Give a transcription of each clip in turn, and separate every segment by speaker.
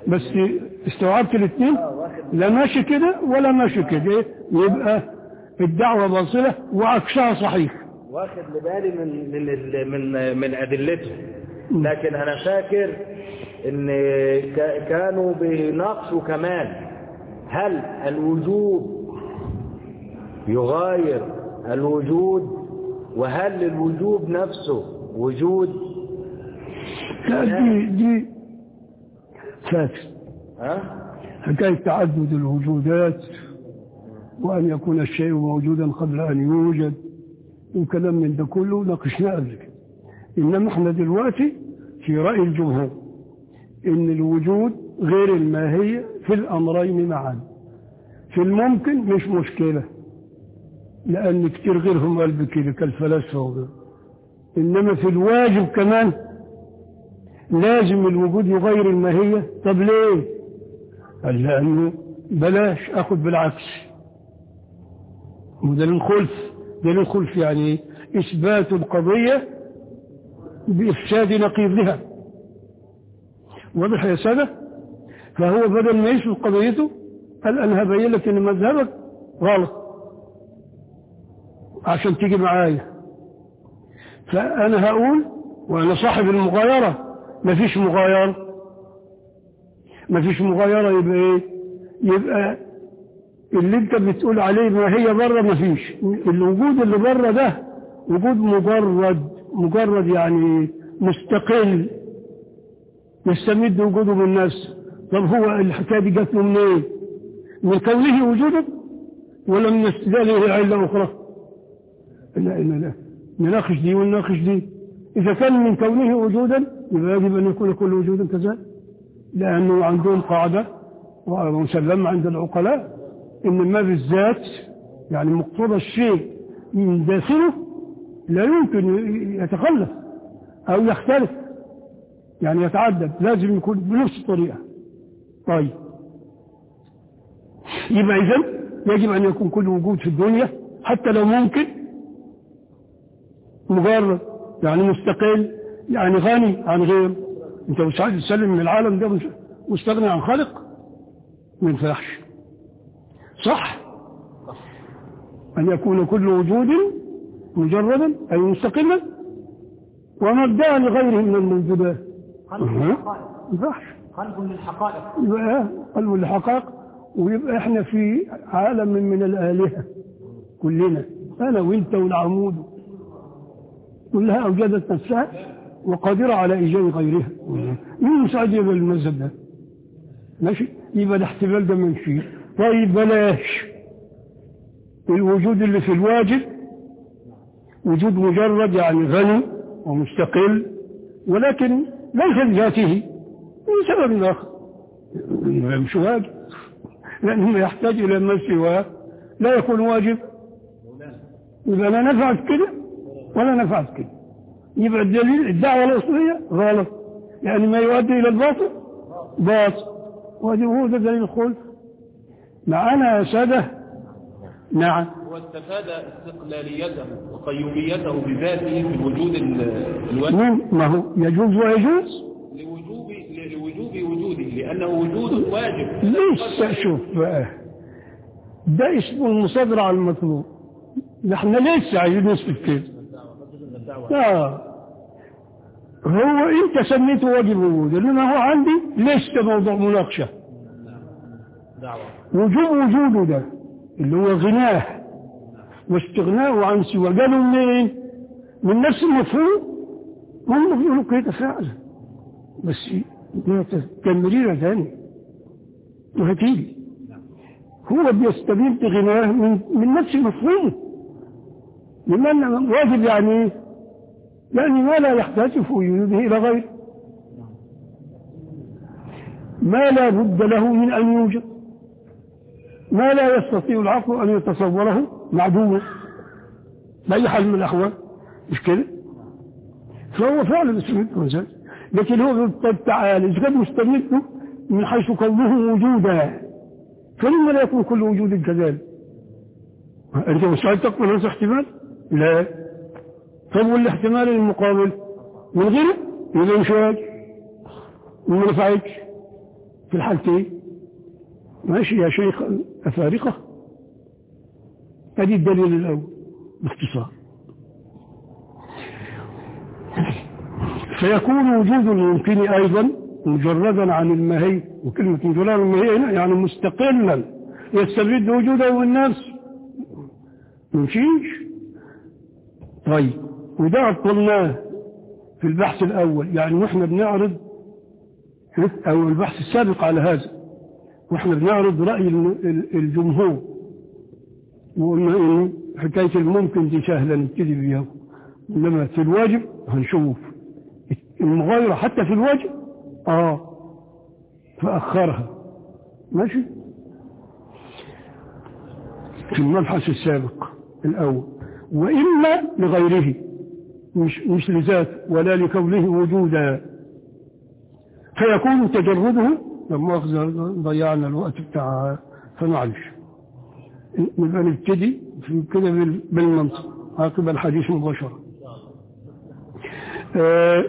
Speaker 1: بس استوعبت الاثنين لا ماشي كده ولا ماشي كده إيه؟ يبقى الدعوة باطلة وعكسها صحيح
Speaker 2: واخد لبالي من من ال- من من ادلته لكن انا فاكر ان ك- كانوا بيناقشوا كمان هل الوجوب يغاير الوجود وهل الوجوب نفسه وجود
Speaker 1: لا دي دي فاتت
Speaker 2: ها
Speaker 1: حكاية تعدد الوجودات وأن يكون الشيء موجودا قبل أن يوجد وكلام من ده كله ناقشناه قبل كده إنما احنا دلوقتي في رأي الجمهور إن الوجود غير الماهية في الأمرين معا في الممكن مش مشكلة لأن كتير غيرهم قال بكده كالفلاسفة وغيره إنما في الواجب كمان لازم الوجود يغير الماهية طب ليه قال لأنه بلاش أخذ بالعكس وده الخلف ده الخلف يعني إيه؟ إثبات القضية بإفساد نقيضها واضح يا سادة فهو بدل ما يثبت قضيته قال أنا هبين لك إن مذهبك غلط عشان تيجي معايا فأنا هقول وأنا صاحب المغايرة مفيش مغايرة مفيش مغايرة يبقى إيه يبقى اللي انت بتقول عليه ما هي بره مفيش الوجود اللي بره ده وجود مجرد مجرد يعني مستقل يستمد وجوده من نفسه طب هو الحكايه دي جات له منين؟ من كونه وجودا ولا من استدلاله علة أخرى؟ لا لا لا نناقش دي ونناقش دي إذا كان من كونه وجودا يبقى يجب أن يكون كل وجود كذلك لأنه عندهم قاعدة ومسلمة عند العقلاء إن ما بالذات يعني مقتضى الشيء من داخله لا يمكن يتخلف أو يختلف يعني يتعدد لازم يكون بنفس الطريقة طيب يبقى إذن يجب أن يكون كل وجود في الدنيا حتى لو ممكن مجرد يعني مستقل يعني غني عن غيره انت مش عايز تسلم من العالم ده مش مستغني عن خالق ما ينفعش صح أن يكون كل وجود مجردا أي مستقلا ومبدأ لغيره من الموجودات
Speaker 3: قلب
Speaker 1: أها.
Speaker 3: للحقائق
Speaker 1: ما ينفعش
Speaker 3: قلب للحقائق
Speaker 1: يبقى قلب الحقائق ويبقى احنا في عالم من الآلهة كلنا أنا وانت والعمود كلها أوجدت نفسها وقادرة على إيجاد غيرها مين مساعد يبقى المذهب ده ماشي يبقى الاحتمال ده منفي طيب بلاش الوجود اللي في الواجب وجود مجرد يعني غني ومستقل ولكن ليس لذاته لسبب آخر مش واجب لأنه يحتاج إلى ما سواه لا يكون واجب إذا لا نفعت كده ولا نفعت كده يبقى الدليل الدعوة الأصلية غلط يعني ما يؤدي إلى الباطل باطل وهذا هو ده دليل الخلف معنا يا سادة نعم
Speaker 4: هو استفاد استقلاليته وقيوميته بذاته في الوجود ال- الواجب
Speaker 1: مين ما هو يجوز ويجوز
Speaker 4: لوجوب لوجوب وجوده لأنه وجود واجب
Speaker 1: لسه شوف بقى ده اسمه المصادرة على المطلوب نحن لسه عايزين نثبت كده آه. هو انت سميته واجب وجود انما هو عندي لسه موضوع مناقشه
Speaker 4: دعوة
Speaker 1: وجوب وجوده ده اللي هو غناه واستغناءه عن سوى قالوا منين؟ من نفس المفهوم هم بيقولوا كده فعلا بس دي تمريرة ثانية وهتيجي هو بيستمد غناه من, من نفس مفهومه لمن واجب يعني ايه؟ يعني ما لا يحتاج في وجوده إلى غيره ما لا بد له من أن يوجد ما لا يستطيع العقل أن يتصوره معدوما بأي حال من الأحوال مش كده فهو فعلا مستمد وزاد لكن هو يقول طب تعالى إذا كان مستمد من حيث كونه وجودا فلما لا يكون كل وجود كذلك أنت مستعد تقبل هذا احتمال؟ لا طب والاحتمال المقابل من غيره يبقى مش واجب وما نفعتش في الحالتين ماشي يا شيخ أفارقة هذه الدليل الأول باختصار فيكون وجود الممكن أيضا مجردا عن المهي وكلمة مجردا عن المهي هنا يعني مستقلا يستبد وجوده من نفسه ممشيش طيب وده عطلناه في البحث الأول يعني واحنا بنعرض أو البحث السابق على هذا واحنا بنعرض رأي الجمهور وقلنا إنه حكاية الممكن دي سهلة نبتدي بيها إنما في الواجب هنشوف المغايرة حتى في الواجب آه فأخرها ماشي في المبحث السابق الأول وإلا لغيره مش, مش لذات ولا لكونه وجودا فيكون تجرده لما ضيعنا الوقت بتاع فمعلش نبقى نبتدي في كده بالمنطق عقب الحديث مباشرة آه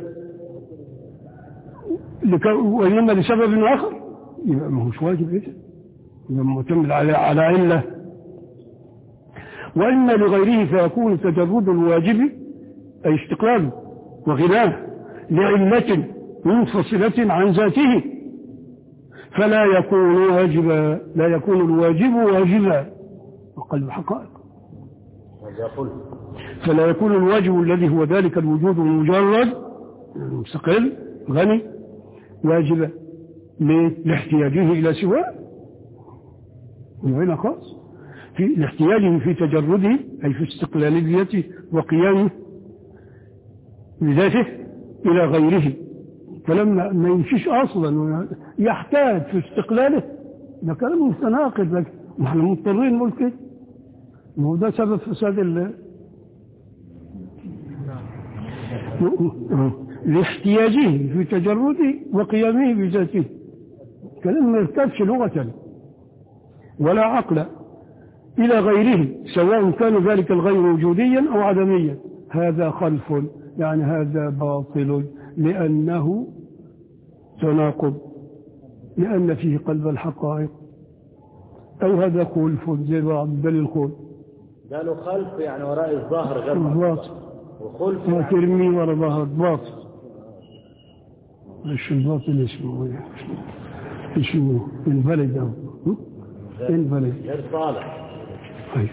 Speaker 1: وإنما لسبب آخر يبقى ما هوش واجب إيه يبقى معتمد على على علة وإما لغيره فيكون تجرد الواجب أي استقلاله وغناه لعلة منفصلة عن ذاته فلا يكون واجبا لا يكون الواجب واجبا وقلب حقائق فلا يكون الواجب الذي هو ذلك الوجود المجرد المستقل غني واجبا ليه؟ لاحتياجه إلى سواه وهنا خاص في لاحتياجه في تجرده أي في استقلاليته وقيامه بذاته إلى غيره فلما ما يمشيش أصلا يحتاج في استقلاله ده كلام متناقض لكن ما احنا مضطرين نقول كده وهو ده سبب فساد ال لاحتياجه في تجرده وقيامه بذاته كلام ما يرتبش لغة ولا عقلا إلى غيره سواء كان ذلك الغير وجوديا أو عدميا هذا خلف يعني هذا باطل لأنه تناقض لأن فيه قلب الحقائق أو هذا خلف زي بعض دليل خلف
Speaker 2: قالوا خلف يعني وراء الظهر غير
Speaker 1: باطل
Speaker 2: وخلف
Speaker 1: وترمي ورا ظهر باطل ايش الباطل اسمه اسمه البلد أو البلد
Speaker 2: غير صالح
Speaker 1: طيب.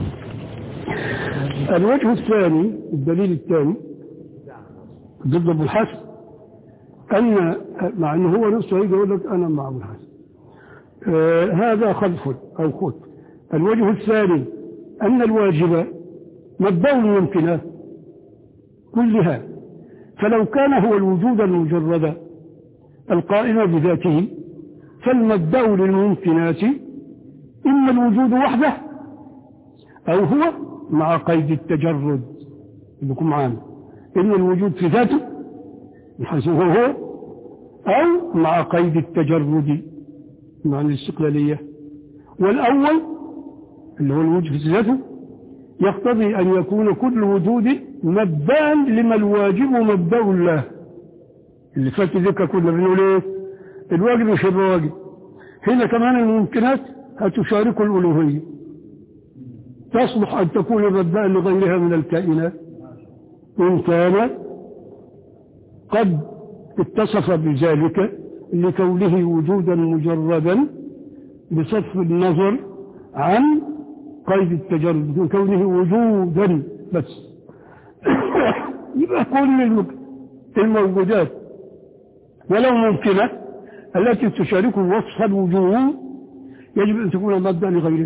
Speaker 1: الوجه الثاني الدليل الثاني ضد ابو الحسن ان مع انه هو نفسه هيجي يقول لك انا مع ابو الحسن آه هذا خلف او خط الوجه الثاني ان الواجب مبدأ الممكنات كلها فلو كان هو الوجود المجرد القائم بذاته فالمبدأ للممكنات إما الوجود وحده أو هو مع قيد التجرد لكم معانا إما الوجود في ذاته بحيث هو هو أو مع قيد التجرد مع الاستقلالية والأول اللي هو الوجود في ذاته يقتضي أن يكون كل وجود مبدأ لما الواجب مبدأ له اللي فات ذكر كنا بنقول ايه الواجب مش الواجب هنا كمان الممكنات هتشارك الألوهية تصلح أن تكون مبدأ لغيرها من الكائنات إن كان قد اتصف بذلك لكونه وجودا مجردا بصرف النظر عن قيد التجرد من كونه وجودا بس يبقى كل الموجودات ولو ممكنة التي تشارك وصف الوجود يجب أن تكون مادة لغيرها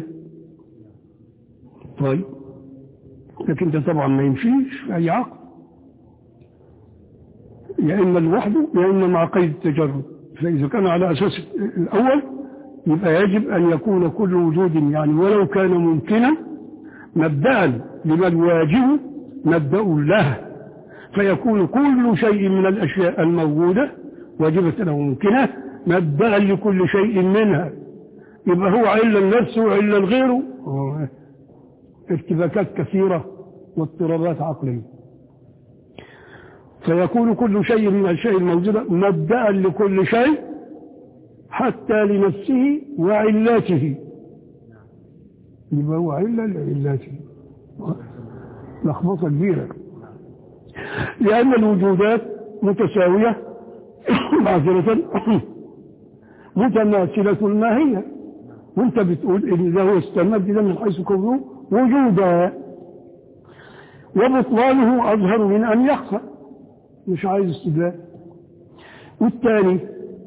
Speaker 1: طيب لكن ده طبعا ما يمشيش في أي عقل يا إما لوحده يا إما مع قيد التجرد فإذا كان على أساس الأول يبقى يجب أن يكون كل وجود يعني ولو كان ممكنا مبدأ لما الواجب مبدأ له فيكون كل شيء من الأشياء الموجودة واجبة أو ممكنة مبدأ لكل شيء منها يبقى هو علة لنفسه وعلة لغيره ارتباكات كثيرة واضطرابات عقلية فيكون كل شيء من الشيء الموجودة مبدأ لكل شيء حتى لنفسه وعلاته يبقى هو علة لعلاته لخبطة كبيرة لأن الوجودات متساوية معذرة متماثلة ماهية وانت بتقول ان ده هو استمد ده من حيث كونه وجودا وبطلانه اظهر من ان يخفى مش عايز استدلال والثاني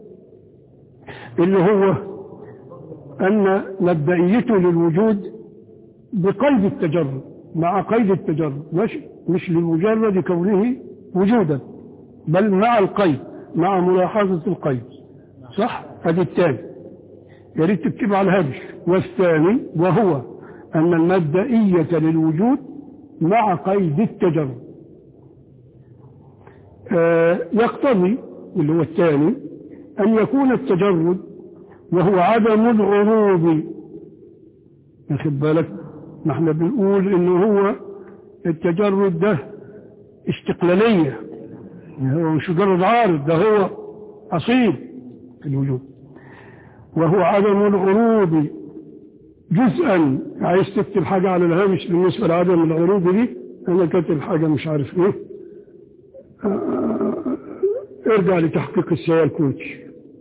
Speaker 1: اللي هو ان مبدئيته للوجود بقيد التجرد مع قيد التجرد مش مش لمجرد كونه وجودا بل مع القيد مع ملاحظة القيد صح هذه الثاني يا ريت تكتب على الهامش والثاني وهو أن المبدئية للوجود مع قيد التجرد آه يقتضي اللي هو الثاني أن يكون التجرد وهو عدم العروض ياخد بالك ما احنا بنقول انه هو التجرد ده استقلالية هو مش مجرد عارض ده هو أصيل في الوجود وهو عدم العروض جزءا عايز تكتب حاجة على الهامش بالنسبة لعدم العروض دي أنا كاتب حاجة مش عارف إيه آه، ارجع لتحقيق السيال كوتش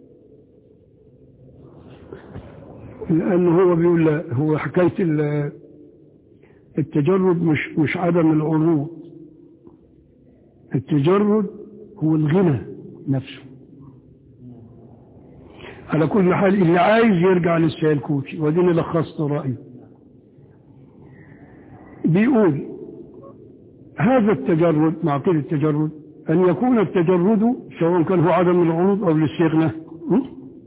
Speaker 1: لأنه هو بيقول لا هو حكاية ال- التجرد مش مش عدم العروض التجرد هو الغنى نفسه على كل حال اللي عايز يرجع للسيال كوتشي وديني لخصت رأيي بيقول هذا التجرد مع قيل التجرد أن يكون التجرد سواء كان هو عدم العروض أو الاستغناء م?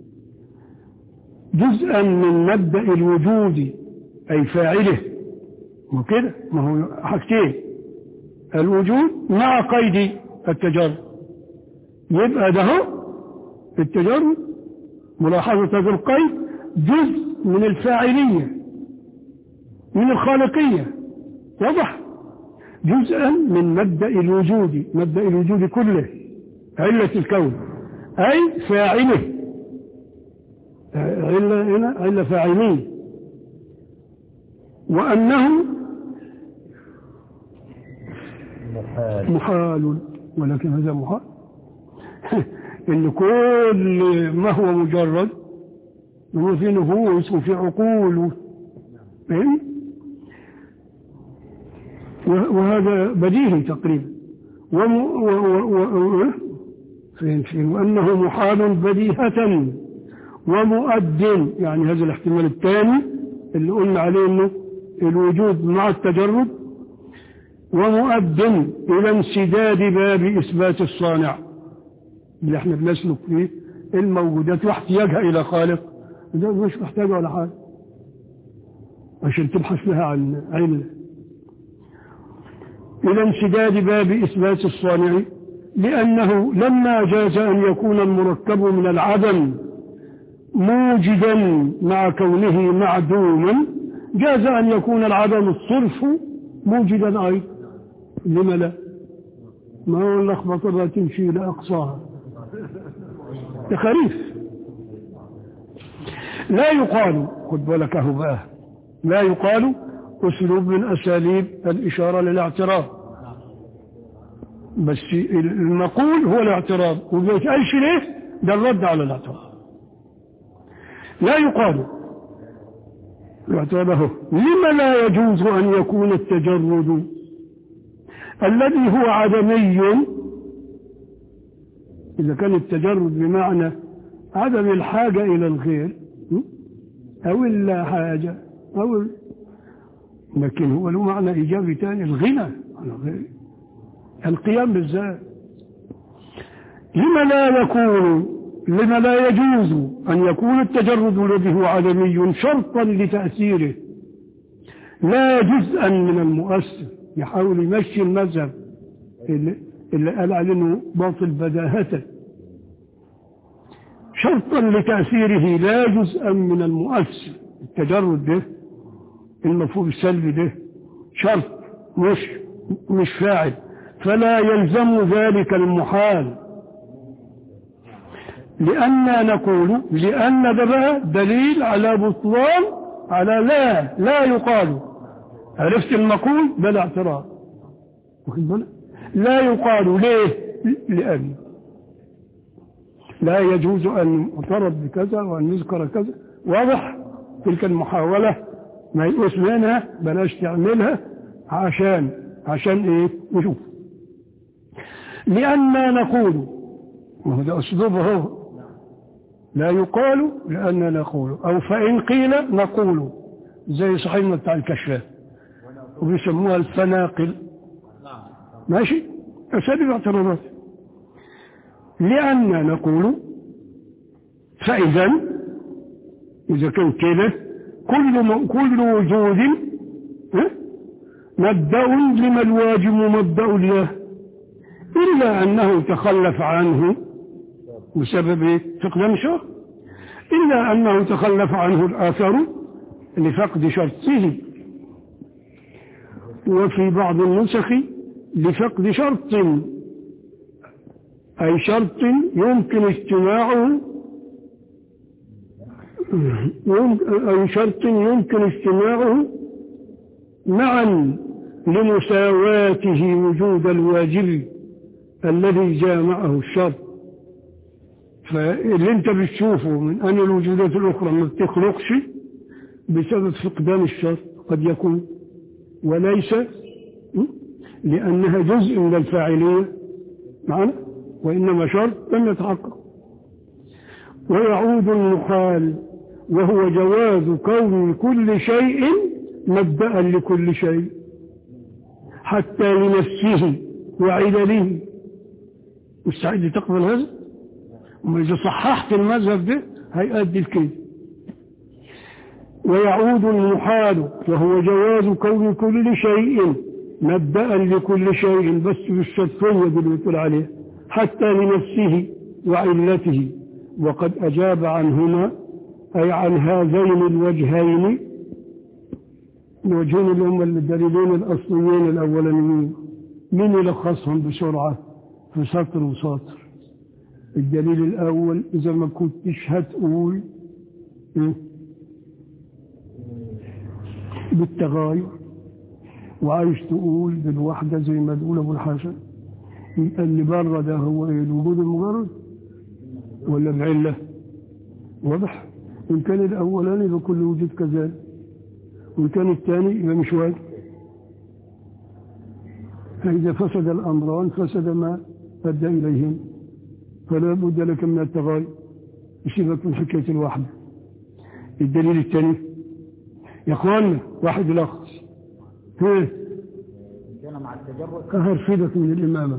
Speaker 1: جزءا من مبدأ الوجود أي فاعله وكده ما هو حاجتين الوجود مع قيد التجرد يبقى ده هو التجرد ملاحظة هذا القيد جزء من الفاعلية من الخالقية واضح جزءا من مبدأ الوجود مبدأ الوجود كله علة الكون أي فاعله علة هنا علة فاعلين وأنه محال ولكن هذا محال ان كل ما هو مجرد هو في نفوس وفي عقول فاهم؟ وهذا بديهي تقريبا وم... و... و... و... فين فين وأنه محال بديهة ومؤد يعني هذا الاحتمال الثاني اللي قلنا عليه انه الوجود مع التجرد ومؤد إلى انسداد باب إثبات الصانع اللي احنا بنسلك فيه الموجودات واحتياجها إلى خالق ده مش محتاجة ولا حاجة عشان تبحث لها عن علم إلى انسداد باب إثبات الصانع لأنه لما جاز أن يكون المركب من العدم موجدا مع كونه معدوما جاز أن يكون العدم الصرف موجدا أيضا لما لا ما هو اللخبطة لا تمشي إلى أقصاها خريف لا يقال خد بالك اهو بقى لا يقال أسلوب من أساليب الإشارة للاعتراض بس المقول هو الاعتراض وما يتقالش ليه ده الرد على الاعتراض لا يقال الاعتراض اهو لما لا يجوز أن يكون التجرد الذي هو عدمي إذا كان التجرد بمعنى عدم الحاجة إلى الغير أو اللا حاجة أو لكن هو له معنى إيجابي ثاني الغنى عن الغير القيام بالذات لما لا يكون لما لا يجوز أن يكون التجرد الذي هو عدمي شرطا لتأثيره لا جزءا من المؤثر يحاول يمشي المذهب اللي, اللي قال عليه باطل بداهة شرطا لتأثيره لا جزءا من المؤثر التجرد ده المفهوم السلبي ده شرط مش مش فاعل فلا يلزم ذلك المحال لأن نقول لأن ده بقى دليل على بطلان على لا لا يقال عرفت المقول بلا اعتراض واخد بالك لا يقال ليه لأن لا يجوز أن يعترض بكذا وأن يذكر كذا واضح تلك المحاولة ما يقوس منها بلاش تعملها عشان عشان ايه نشوف لأننا نقول وهو ده أسلوبه هو لا يقال لأننا نقول أو فإن قيل نقول زي صاحبنا بتاع الكشاف وبيسموها الفناقل ماشي أساليب اعتراضات لأننا نقول فإذا إذا كان كده كل م- كل وجود ها؟ مبدأ لما الواجب مبدأ له إلا أنه تخلف عنه بسبب إيه؟ فقدان شرط إلا أنه تخلف عنه الآثر لفقد شرطه وفي بعض النسخ لفقد شرط أي شرط يمكن اجتماعه يمكن- أي شرط يمكن اجتماعه معا لمساواته وجود الواجب الذي جامعه الشرط فاللي انت بتشوفه من أن الوجودات الأخرى ما بتخلقش بسبب فقدان الشرط قد يكون وليس م? لأنها جزء من الفاعلية معنا وإنما شرط لم يتحقق ويعود المحال وهو جواز كون كل شيء مبدأ لكل شيء حتى لنفسه وعدله مستعد تقبل هذا وما إذا صححت المذهب ده هيؤدي لكده ويعود المحال وهو جواز كون كل شيء مبدأ لكل شيء بس بالشرطية اللي بتقول عليه حتى لنفسه وعلته وقد أجاب عنهما أي عن هذين الوجهين الوجهين اللي هم الدليلين الأصليين الأولانيين من يلخصهم بسرعة في سطر وسطر الدليل الأول إذا ما كنتش هتقول إيه؟ بالتغاير وعايز تقول بالوحدة زي ما تقول أبو الحسن يبقى اللي بره ده هو إيه الوجود المجرد ولا بعلة واضح إن كان الأولاني بكل وجود كذلك وإن كان الثاني يبقى مش واجب فإذا فسد الأمران فسد ما أدى إليهم فلا بد لك من التغاير يسيبك من حكاية الوحدة الدليل الثاني يا اخوانا واحد لخص ها
Speaker 2: كان مع التجرد
Speaker 1: هرفدك من الإمامة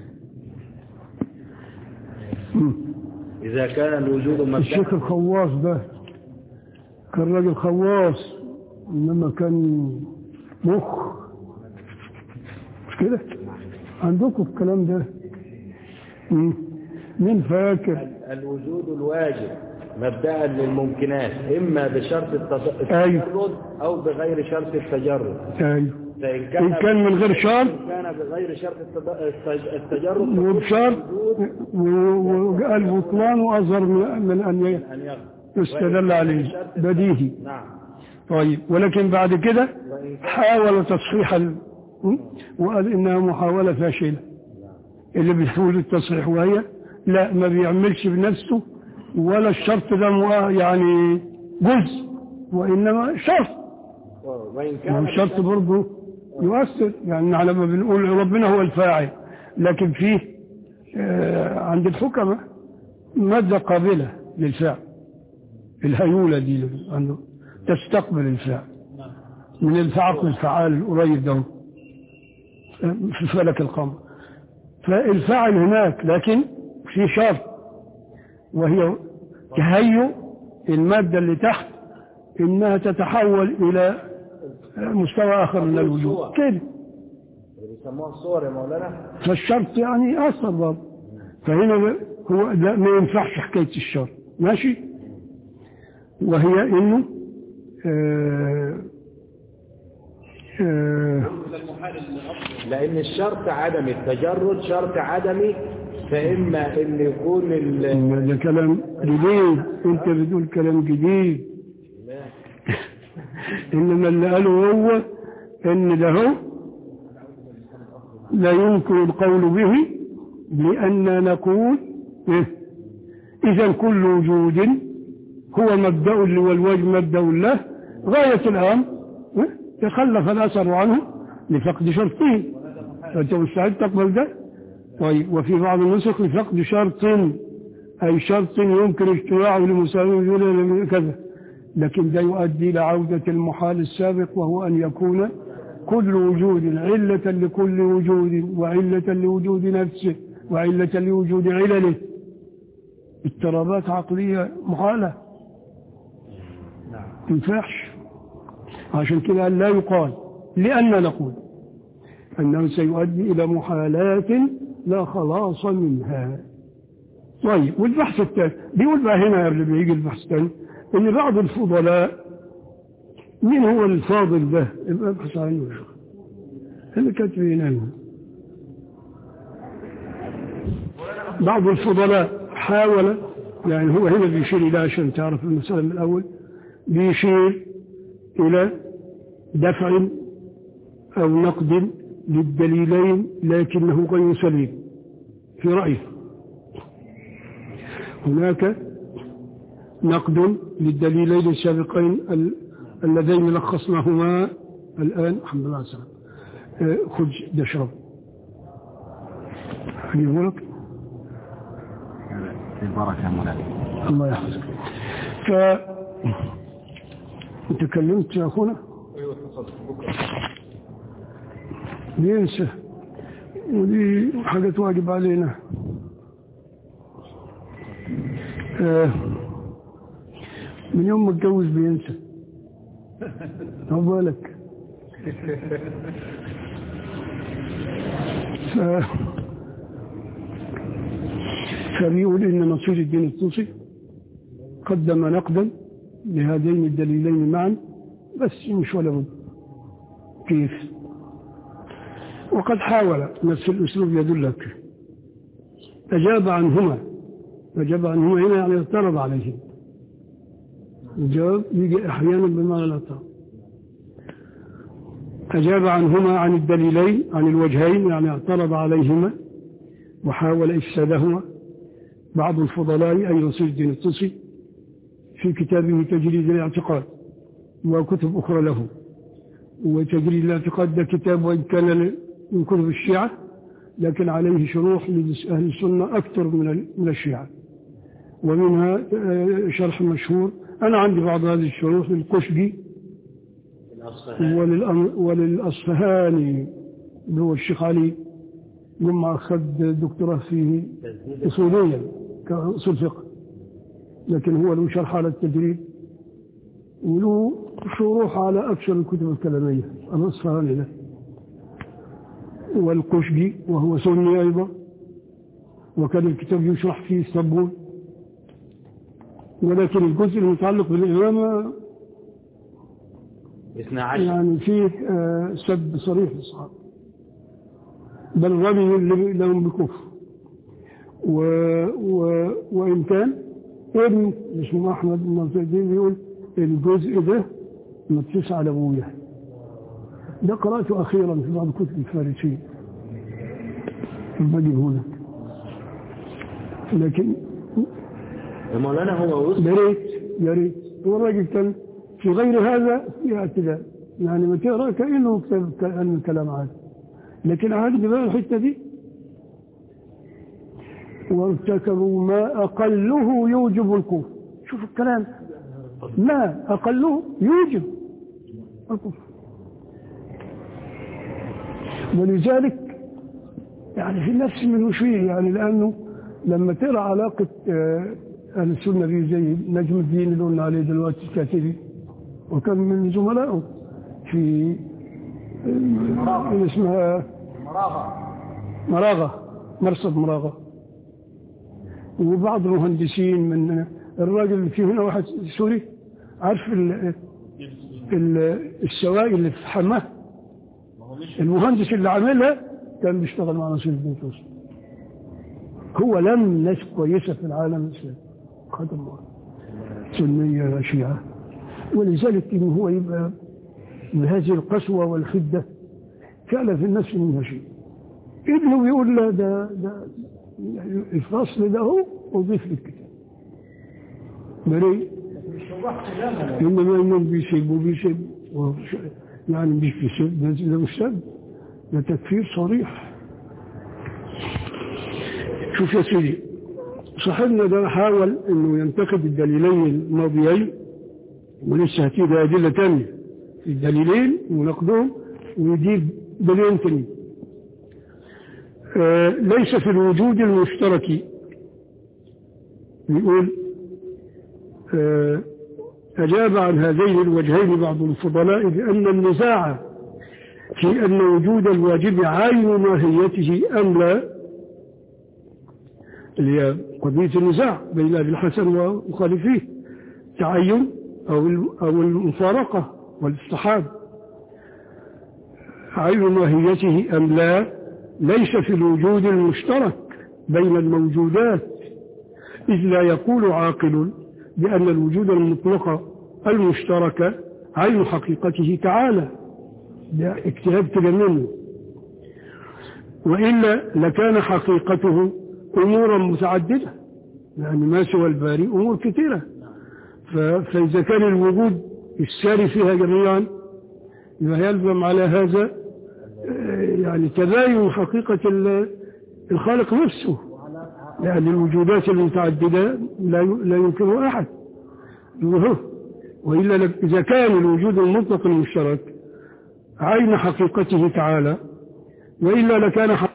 Speaker 1: مم.
Speaker 2: إذا كان الوجود مبدأ
Speaker 1: الشيخ الخواص ده كان راجل خواص إنما كان مخ مش كده عندكم الكلام ده مم. مين فاكر
Speaker 2: الوجود الواجب مبدأ للممكنات إما بشرط التج-
Speaker 1: أيوه.
Speaker 2: التجرد أو بغير شرط التجرد
Speaker 1: ايوه
Speaker 2: فإن كان
Speaker 1: إن كان من غير شرط
Speaker 2: إن كان بغير شرط التج- التج- التجرد فكل
Speaker 1: وبشرط
Speaker 2: الوجود
Speaker 1: و- وقال بطلان وأظهر من من أن ي-
Speaker 2: أن يغفر
Speaker 1: يستدل عليه بديهي
Speaker 2: نعم
Speaker 1: طيب ولكن بعد كده
Speaker 2: وإن كان
Speaker 1: حاول تصحيح ال... م? وقال إنها محاولة فاشلة اللي بتقول التصحيح وهي لا ما بيعملش بنفسه ولا الشرط ده مؤ- يعني جزء وإنما شرط
Speaker 2: وإن كان
Speaker 1: والشرط برضه يؤثر يعني على ما بنقول ربنا هو الفاعل لكن فيه آه، عند الحكماء مادة قابلة للفعل الهيولة دي اللي عنده تستقبل الفعل من الفعق الفعال القريب ده آه، في فلك القمر فالفاعل هناك لكن في شرط وهي تهيئ المادة اللي تحت إنها تتحول إلى مستوى آخر من الوجود كده
Speaker 2: بيسموها الصور يا مولانا
Speaker 1: فالشرط يعني أثر برضه فهنا ب- هو ده ما ينفعش حكاية الشرط ماشي وهي إنه آه آه
Speaker 4: من المحال الأصل
Speaker 2: لأن الشرط عدمي التجرد شرط عدمي فإما إن يكون ال-
Speaker 1: ده كلام جديد انت بتقول كلام جديد انما اللي قاله هو ان له لا يمكن القول به لأننا نقول إيه؟ إذا كل وجود هو مبدأ والوجه مبدأ له غاية الأمر إيه؟ تخلف الأثر عنه لفقد شرطه فأنت مستعد تقبل ده طيب وفي بعض النسخ لفقد شرط أي شرط يمكن اجتماعه لمساوي وجوده كذا لكن ده يؤدي إلى عودة المحال السابق وهو أن يكون كل وجود علة لكل وجود وعلة لوجود نفسه وعلة لوجود علله اضطرابات عقلية محالة تنفعش عشان كده لا يقال لأن نقول أنه سيؤدي إلى محالات لا خلاص منها طيب والبحث الثاني بيقول بقى هنا اللي بيجي البحث الثاني ان بعض الفضلاء مين هو الفاضل ده يبقى ابحث عنه يا شيخ اللي كاتبين هنا بعض الفضلاء حاول يعني هو هنا بيشير الى عشان تعرف المسألة من الاول بيشير الى دفع او نقد للدليلين لكنه غير سليم في رأيه هناك نقد للدليلين السابقين ال- اللذين لخصناهما الآن الحمد لله على السلامة آه، خذ دشرب أجيبه لك
Speaker 3: البركة مولانا
Speaker 1: الله يحفظك ف انت كلمت يا اخونا
Speaker 4: ايوه اتفضل بكره
Speaker 1: بينسى ودي حاجة واجب علينا آه، من يوم ما اتجوز بينسى هو بالك ف... فبيقول إن نصير الدين الطوسي قدم نقدا لهذين الدليلين معا بس مش ولا بد كيف وقد حاول نفس الأسلوب يدلك أجاب عنهما أجاب عنهما هنا يعني اعترض عليهم الجواب يجي أحيانا بمعنى الاعتراض أجاب عنهما عن الدليلين عن الوجهين يعني اعترض عليهما وحاول إفسادهما بعض الفضلاء أي نصير الدين الطوسي في كتابه تجريد الاعتقاد وكتب أخرى له وتجريد الاعتقاد ده كتاب وإن كان من كتب الشيعة لكن عليه شروح لأهل السنة أكثر من ال- من الشيعة ومنها آه، شرح مشهور أنا عندي بعض هذه الشروح للقشبي وللأم- وللأصفهاني اللي هو الشيخ علي لما أخذ دكتوراه فيه أصوليا كأصول فقه لكن هو له شرح على التجريد وله شروح على أكثر الكتب الكلامية الأصفهاني ده والقشبي وهو سني أيضا وكان الكتاب يشرح فيه الصبون ولكن الجزء المتعلق بالإمامة
Speaker 2: اثنى عشر
Speaker 1: يعني فيه آه، سب صريح للصحابة بل رمي لهم بكفر و... و... وإن كان ابن اسمه أحمد بن ناصر الدين بيقول الجزء ده متسع على أبويا ده قرأته أخيرا في بعض كتب الفارسية بجيب هنا لكن
Speaker 2: يا مولانا هو وصل
Speaker 1: يا ريت يا ريت هو الراجل كان في غير هذا في اعتداء يعني ما تقرا كانه كتاب كان الكلام عادي لكن عادي بقى الحته دي وارتكبوا ما اقله يوجب الكفر شوف الكلام ما اقله يوجب الكفر ولذلك يعني في نفس من شيء يعني لانه لما ترى علاقه آه، اهل السنه به زي نجم الدين اللي قلنا عليه دلوقتي الكاتبي وكان من زملائه في آه، اللي اسمها مراغه مرصد مراغه وبعض المهندسين من الراجل اللي فيه هنا واحد سوري عارف ال- ال- السوائل اللي في حماه
Speaker 4: ما هو مش
Speaker 1: المهندس اللي عاملها كان بيشتغل مع نصير الدين توسي هو لم ناس كويسة في العالم الإسلامي خدم الله سنية شيعة ولذلك إن هو يبقى من هذه القسوة والخدة فعلا في النفس منها شيء ابنه يقول لا ده ده يعني الفصل ده هو وضيف للكتاب بريء إنما إنهم بيسيبوا بيسيبوا وش- يعني مش بيسيب ده ده مش سب ده تكفير صريح شوف يا سيدي صاحبنا ده حاول انه ينتقد الدليلين الماضيين ولسه هتيجي ادله تانية في الدليلين ونقدهم ويجيب دليل تاني آه ليس في الوجود المشترك يقول آه أجاب عن هذين الوجهين بعض الفضلاء بأن النزاع في أن وجود الواجب عين ماهيته أم لا اللي هي قضية النزاع بين أبي الحسن ومخالفيه تعين أو أو المفارقة والاصطحاب عين ماهيته أم لا ليس في الوجود المشترك بين الموجودات إذ لا يقول عاقل بأن الوجود المطلق المشترك عين حقيقته تعالى ده اجتهاد كده منه وإلا لكان حقيقته أمورا متعددة يعني ما سوى الباري أمور كثيرة ف- فإذا كان الوجود الساري فيها جميعا يبقى يلزم على هذا آه، يعني تباين حقيقة ال- الخالق نفسه لأن الوجودات المتعددة لا ي- لا يمكنه أحد وهو وإلا لك- إذا كان الوجود المطلق المشترك عين حقيقته تعالى وإلا لكان حقيقته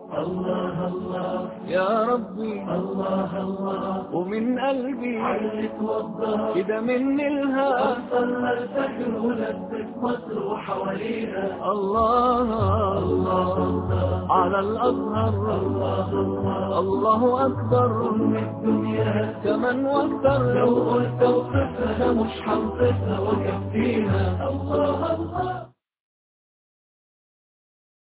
Speaker 3: الله الله يا ربي الله الله ومن قلبي علق وضح كده مني الهام صلى الفجر ولبس مصر وحوالينا الله الله على الأزهر الله الله الله أكبر من الدنيا كمان واكتر لو قلت وصفها مش حنصفها وكفيها الله الله